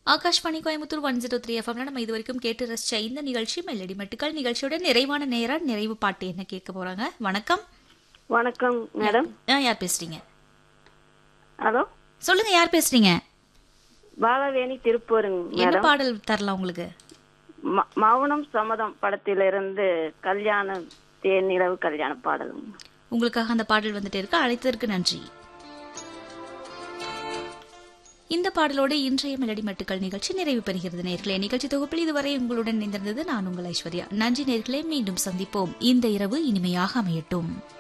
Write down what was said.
Akashvani Coimbatore one zero three எஃப்எம்ல நம்ம இது வரைக்கும் கேட்டு ரசிச்ச இந்த நிகழ்ச்சி மெல்லடி மெட்டுக்கள் நிகழ்ச்சியோட நிறைவான நேரா நிறைவு பாட்டு என்ன கேட்க போறாங்க வணக்கம் வணக்கம் மேடம் ஆ, யார் பேசுறீங்க ஹலோ சொல்லுங்க யார் பேசுறீங்க பாலவேணி திருப்பூருங்க என்ன மேடம் பாடல் தரலாம் உங்களுக்கு ம- மௌனம் சம்மதம் படத்திலிருந்து கல்யாணம் தேனிலவு கல்யாண பாடலும் உங்களுக்காக அந்த பாடல் வந்துட்டே இருக்கு அழைத்ததற்கு நன்றி இந்த பாடலோடு இன்றைய மெலடி மெட்டுக்கள் நிகழ்ச்சி நிறைவு பெறுகிறது நேர்களே நிகழ்ச்சி தொகுப்பில் இதுவரை உங்களுடன் இணைந்திருந்தது நான் உங்கள் ஐஸ்வர்யா நன்றி நேர்களே மீண்டும் சந்திப்போம் இந்த இரவு இனிமையாக அமையட்டும்